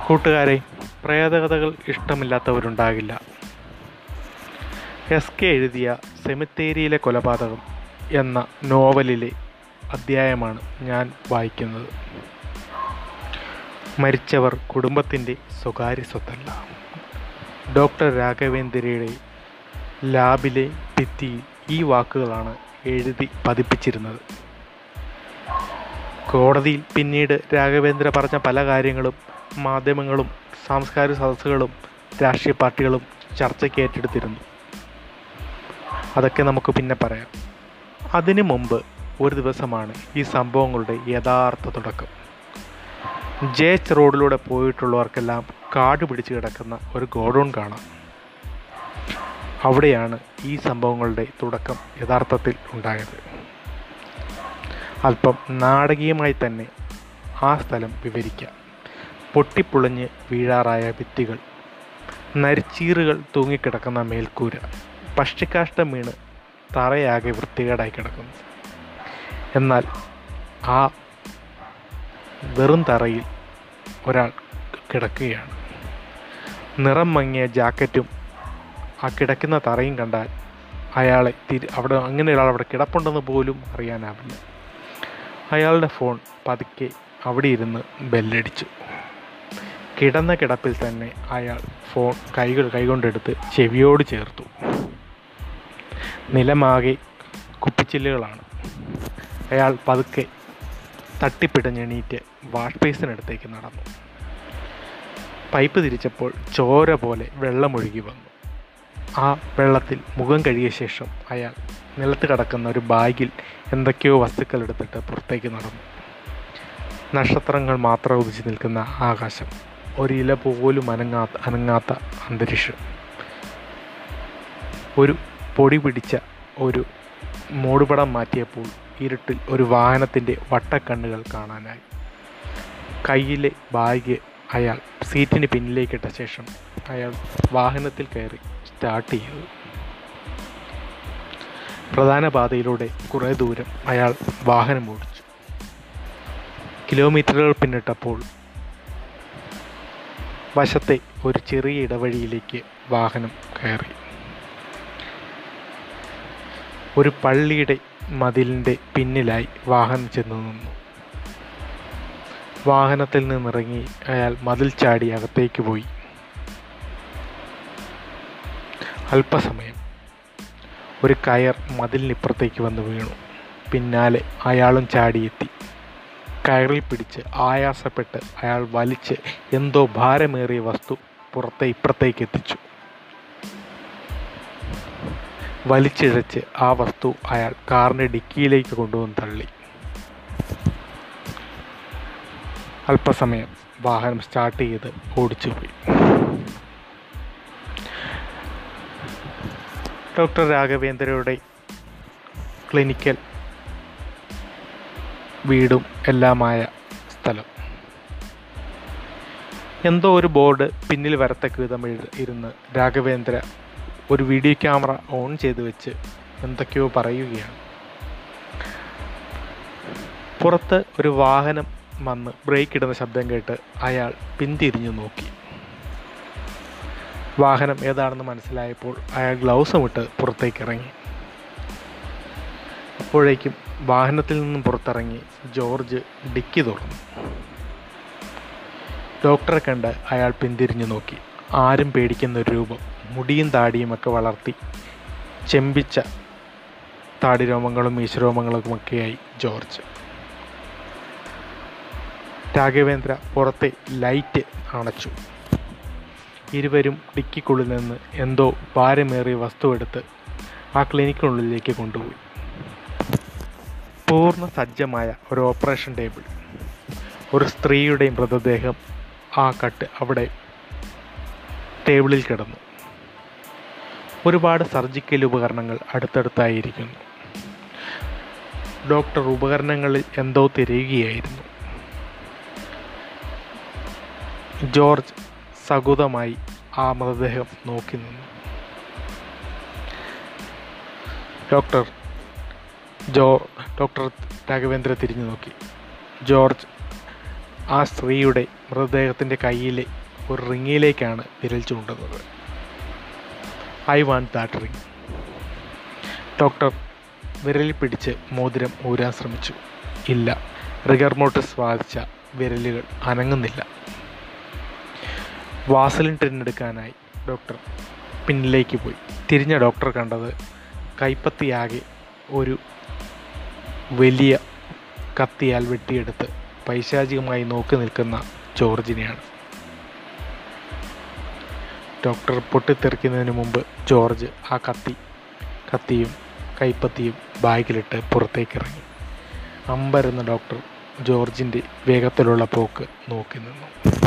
കൂട്ടുകാരെ പ്രേതകഥകൾ ഇഷ്ടമില്ലാത്തവരുണ്ടാകില്ല S K എഴുതിയ സെമിത്തേരിയിലെ കൊലപാതകം എന്ന നോവലിലെ അധ്യായമാണ് ഞാൻ വായിക്കുന്നത് മരിച്ചവർ കുടുംബത്തിൻ്റെ സ്വകാര്യ സ്വത്തല്ല ഡോക്ടർ രാഘവേന്ദ്രയുടെ ലാബിലെ ഭിത്തിയിൽ ഈ വാക്കുകളാണ് എഴുതി പതിപ്പിച്ചിരുന്നത് കോടതിയിൽ പിന്നീട് രാഘവേന്ദ്ര പറഞ്ഞ പല കാര്യങ്ങളും മാധ്യമങ്ങളും സാംസ്കാരിക സദസ്സുകളും രാഷ്ട്രീയ പാർട്ടികളും ചർച്ചയ്ക്ക് ഏറ്റെടുത്തിരുന്നു അതൊക്കെ നമുക്ക് പിന്നെ പറയാം അതിനു മുമ്പ് ഒരു ദിവസമാണ് ഈ സംഭവങ്ങളുടെ യഥാർത്ഥ തുടക്കം ജെ എച്ച് റോഡിലൂടെ പോയിട്ടുള്ളവർക്കെല്ലാം കാട് പിടിച്ച് കിടക്കുന്ന ഒരു ഗോഡൗൺ കാണാം അവിടെയാണ് ഈ സംഭവങ്ങളുടെ തുടക്കം യഥാർത്ഥത്തിൽ ഉണ്ടായത് അല്പം നാടകീയമായി തന്നെ ആ സ്ഥലം വിവരിക്കാം പൊട്ടിപ്പൊളിഞ്ഞ് വീഴാറായ ഭിത്തികൾ നരിച്ചീറുകൾ തൂങ്ങിക്കിടക്കുന്ന മേൽക്കൂര പക്ഷിക്കാഷ്ടം വീണ് തറയാകെ വൃത്തികേടായി കിടക്കുന്നു എന്നാൽ ആ വെറും തറയിൽ ഒരാൾ കിടക്കുകയാണ് നിറം മങ്ങിയ ജാക്കറ്റും ആ കിടക്കുന്ന തറയും കണ്ടാൽ അയാളെ തിരി അവിടെ അങ്ങനെ ഒരാൾ അവിടെ കിടപ്പുണ്ടെന്ന് പോലും അറിയാനാവില്ല അയാളുടെ ഫോൺ പതുക്കെ അവിടെ ഇരുന്ന് ബെല്ലടിച്ചു കിടന്ന കിടപ്പിൽ തന്നെ അയാൾ ഫോൺ കൈകൾ കൈകൊണ്ടെടുത്ത് ചെവിയോട് ചേർത്തു നിലമാകെ കുപ്പിച്ചില്ലുകളാണ് അയാൾ പതുക്കെ തട്ടിപ്പിടഞ്ഞെണീറ്റ് വാഷ് ബേസിനടുത്തേക്ക് നടന്നു പൈപ്പ് തിരിച്ചപ്പോൾ ചോര പോലെ വെള്ളമൊഴുകി വന്നു ആ വെള്ളത്തിൽ മുഖം കഴുകിയ ശേഷം അയാൾ നിലത്ത് കിടക്കുന്ന ഒരു ബാഗിൽ എന്തൊക്കെയോ വസ്തുക്കൾ എടുത്തിട്ട് പുറത്തേക്ക് നടന്നു നക്ഷത്രങ്ങൾ മാത്രം ഉദിച്ചു നിൽക്കുന്ന ആകാശം ഒരു ഇല പോലും അനങ്ങാത്ത അനങ്ങാത്ത അന്തരീക്ഷം ഒരു പൊടി പിടിച്ച ഒരു മൂടുപടം മാറ്റിയപ്പോൾ ഇരുട്ടിൽ ഒരു വാഹനത്തിൻ്റെ വട്ടക്കണ്ണുകൾ കാണാനായി കയ്യിലെ ബാഗ് അയാൾ സീറ്റിന് പിന്നിലേക്കിട്ട ശേഷം അയാൾ വാഹനത്തിൽ കയറി സ്റ്റാർട്ട് ചെയ്തു പ്രധാന പാതയിലൂടെ കുറേ ദൂരം അയാൾ വാഹനം ഓടിച്ചു കിലോമീറ്ററുകൾ പിന്നിട്ടപ്പോൾ വശത്തെ ഒരു ചെറിയ ഇടവഴിയിലേക്ക് വാഹനം കയറി ഒരു പള്ളിയുടെ മതിലിൻ്റെ പിന്നിലായി വാഹനം ചെന്നു നിന്നു വാഹനത്തിൽ നിന്നിറങ്ങി അയാൾ മതിൽ ചാടി അകത്തേക്ക് പോയി അല്പസമയം ഒരു കയർ മതിലിനിപ്പുറത്തേക്ക് വന്ന് വീണു പിന്നാലെ അയാളും ചാടിയെത്തി കയറിൽ പിടിച്ച് ആയാസപ്പെട്ട് അയാൾ വലിച്ച് എന്തോ ഭാരമേറിയ വസ്തു പുറത്തെ ഇപ്പുറത്തേക്ക് എത്തിച്ചു വലിച്ചിഴച്ച് ആ വസ്തു അയാൾ കാറിൻ്റെ ഡിക്കിയിലേക്ക് കൊണ്ടുവന്ന് തള്ളി അല്പസമയം വാഹനം സ്റ്റാർട്ട് ചെയ്ത് ഓടിച്ചു പോയി ഡോക്ടർ രാഘവേന്ദ്രയുടെ ക്ലിനിക്കൽ വീടും എല്ലാമായ സ്ഥലം എന്തോ ഒരു ബോർഡ് പിന്നിൽ വരത്തക്ക വിധം എഴു- ഇരുന്ന് രാഘവേന്ദ്ര ഒരു വീഡിയോ ക്യാമറ ഓൺ ചെയ്ത് വെച്ച് എന്തൊക്കെയോ പറയുകയാണ് പുറത്ത് ഒരു വാഹനം വന്ന് ബ്രേക്ക് ഇടുന്ന ശബ്ദം കേട്ട് അയാൾ പിന്തിരിഞ്ഞു നോക്കി വാഹനം ഏതാണെന്ന് മനസ്സിലായപ്പോൾ അയാൾ ഗ്ലൗസും ഇട്ട് പുറത്തേക്ക് ഇറങ്ങി അപ്പോഴേക്കും വാഹനത്തിൽ നിന്നും പുറത്തിറങ്ങി ജോർജ് ഡിക്കി തുറന്നു ഡോക്ടറെ കണ്ട് അയാൾ പിന്തിരിഞ്ഞു നോക്കി ആരും പേടിക്കുന്ന ഒരു രൂപം മുടിയും താടിയും ഒക്കെ വളർത്തി ചെമ്പിച്ച താടിരോമങ്ങളും മീശരോമങ്ങളുമൊക്കെയായി ജോർജ് രാഘവേന്ദ്ര പുറത്തെ ലൈറ്റ് അണച്ചു ഇരുവരും ഡിക്കിക്കുള്ളിൽ നിന്ന് എന്തോ ഭാരമേറിയ വസ്തു എടുത്ത് ആ ക്ലിനിക്കിനുള്ളിലേക്ക് കൊണ്ടുപോയി പൂർണ്ണ സജ്ജമായ ഒരു ഓപ്പറേഷൻ ടേബിൾ ഒരു സ്ത്രീയുടെ മൃതദേഹം ആ കട്ട് അവിടെ ടേബിളിൽ കിടന്നു ഒരുപാട് സർജിക്കൽ ഉപകരണങ്ങൾ അടുത്തടുത്തായിരിക്കുന്നു ഡോക്ടർ ഉപകരണങ്ങളിൽ എന്തോ തിരയുകയായിരുന്നു ജോർജ് സകുതമായി ആ മൃതദേഹം നോക്കി നിന്നു ഡോക്ടർ ജോ ഡോക്ടർ രാഘവേന്ദ്ര തിരിഞ്ഞു നോക്കി ജോർജ് ആ സ്ത്രീയുടെ മൃതദേഹത്തിൻ്റെ കയ്യിലെ ഒരു റിങ്ങിലേക്കാണ് വിരൽ ചൂണ്ടുന്നത് I want that ring doctor വിരലിൽ പിടിച്ച് മോതിരം ഊരാൻ ശ്രമിച്ചു ഇല്ല റിഗർമോട്ടിസ് ബാധിച്ച വിരലുകൾ അനങ്ങുന്നില്ല വാസലിൻ ടിന്നെടുക്കാനായി ഡോക്ടർ പിന്നിലേക്ക് പോയി തിരിഞ്ഞ ഡോക്ടർ കണ്ടത് കൈപ്പത്തിയാകെ ഒരു വലിയ കത്തിയാൽ വെട്ടിയെടുത്ത് പൈശാചികമായി നോക്കി നിൽക്കുന്ന ജോർജിനെയാണ് ഡോക്ടർ പൊട്ടിത്തെറിക്കുന്നതിന് മുമ്പ് ജോർജ് ആ കത്തി കത്തിയും കൈപ്പത്തിയും ബാഗിലിട്ട് പുറത്തേക്ക് ഇറങ്ങി അമ്പരുന്ന ഡോക്ടർ ജോർജിൻ്റെ വേഗത്തിലുള്ള പോക്ക് നോക്കി നിന്നു